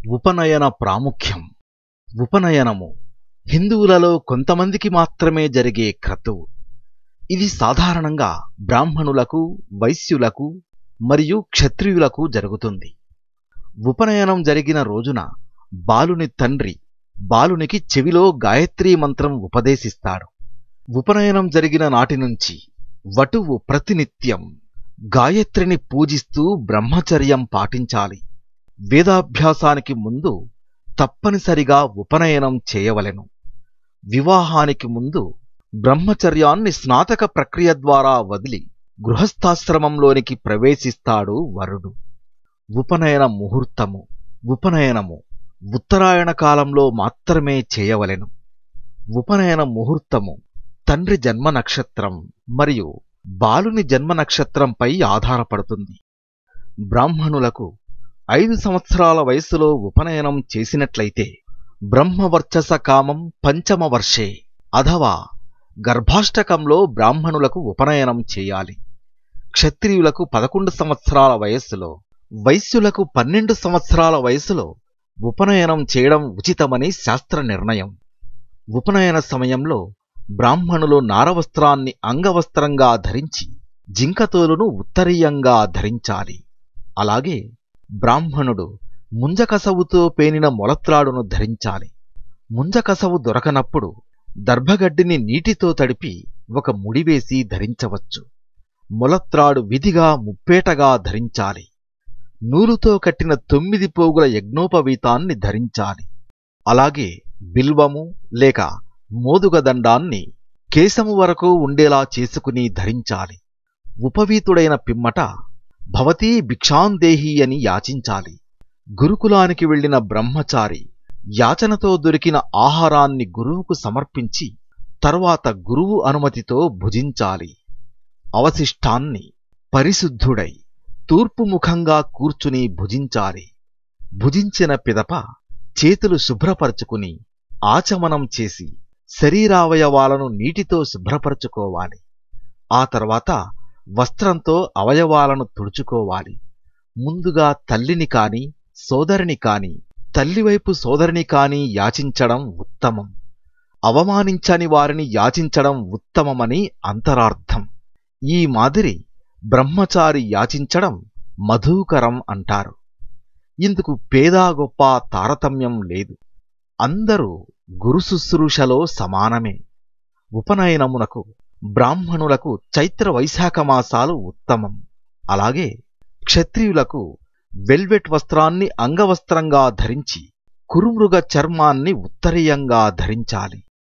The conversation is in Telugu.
ఉపనయన ప్రాముఖ్యం ఉపనయనము హిందువులలో కొంతమందికి మాత్రమే జరిగే క్రతువు ఇది సాధారణంగా బ్రాహ్మణులకు వైశ్యులకు మరియు క్షత్రియులకు జరుగుతుంది ఉపనయనం జరిగిన రోజున బాలుని తండ్రి బాలునికి చెవిలో గాయత్రీ మంత్రం ఉపదేశిస్తాడు ఉపనయనం జరిగిన నాటి నుంచి వటువు ప్రతినిత్యం గాయత్రిని పూజిస్తూ బ్రహ్మచర్యం పాటించాలి వేదాభ్యాసానికి ముందు తప్పనిసరిగా ఉపనయనం చేయవలెను వివాహానికి ముందు బ్రహ్మచర్యాన్ని స్నాతక ప్రక్రియ ద్వారా వదిలి గృహస్థాశ్రమంలోనికి ప్రవేశిస్తాడు వరుడు ఉపనయన ముహూర్తము ఉపనయనము ఉత్తరాయణ కాలంలో మాత్రమే చేయవలెను ఉపనయన ముహూర్తము తండ్రి జన్మ నక్షత్రం మరియు బాలుని జన్మ నక్షత్రంపై ఆధారపడుతుంది బ్రాహ్మణులకు ఐదు సంవత్సరాల వయసులో ఉపనయనం చేసినట్లయితే బ్రహ్మవర్చస కామం పంచమ వర్షే అథవా గర్భాష్టకంలో బ్రాహ్మణులకు ఉపనయనం చేయాలి క్షత్రియులకు పదకొండు సంవత్సరాల వయస్సులో వైశ్యులకు పన్నెండు సంవత్సరాల వయసులో ఉపనయనం చేయడం ఉచితమని శాస్త్ర నిర్ణయం ఉపనయన సమయంలో బ్రాహ్మణులు నారవస్త్రాన్ని అంగవస్త్రంగా ధరించి జింకతోలును ఉత్తరీయంగా ధరించాలి అలాగే బ్రాహ్మణుడు ముంజకసవుతో పేనిన మొలత్రాడును ధరించాలి ముంజకసవు దొరకనప్పుడు దర్భగడ్డిని నీటితో తడిపి ఒక ముడివేసి ధరించవచ్చు మొలత్రాడు విధిగా ముప్పేటగా ధరించాలి నూలుతో కట్టిన తొమ్మిది పోగుల యజ్ఞోపవీతాన్ని ధరించాలి అలాగే బిల్వము లేక మోదుగదండాన్ని కేశము వరకు ఉండేలా చేసుకుని ధరించాలి ఉపవీతుడైన పిమ్మట భవతీ భిక్షాందేహి అని యాచించాలి గురుకులానికి వెళ్లిన బ్రహ్మచారి యాచనతో దొరికిన ఆహారాన్ని గురువుకు సమర్పించి తరువాత గురువు అనుమతితో భుజించాలి అవశిష్టాన్ని పరిశుద్ధుడై తూర్పుముఖంగా కూర్చుని భుజించాలి భుజించిన పిదప చేతులు శుభ్రపరచుకుని ఆచమనం చేసి శరీరావయవాలను నీటితో శుభ్రపరచుకోవాలి ఆ తర్వాత వస్త్రంతో అవయవాలను తుడుచుకోవాలి ముందుగా తల్లిని కాని సోదరిని కాని తల్లివైపు సోదరిని కాని యాచించడం ఉత్తమం అవమానించని వారిని యాచించడం ఉత్తమమని అంతరార్థం ఈ మాదిరి బ్రహ్మచారి యాచించడం మధుకరం అంటారు ఇందుకు పేదా గొప్ప తారతమ్యం లేదు అందరూ గురుశుశ్రూషలో సమానమే ఉపనయనమునకు బ్రాహ్మణులకు చైత్ర వైశాఖ మాసాలు ఉత్తమం అలాగే క్షత్రియులకు వెల్వెట్ వస్త్రాన్ని అంగవస్త్రంగా ధరించి కురుమృగ చర్మాన్ని ఉత్తరీయంగా ధరించాలి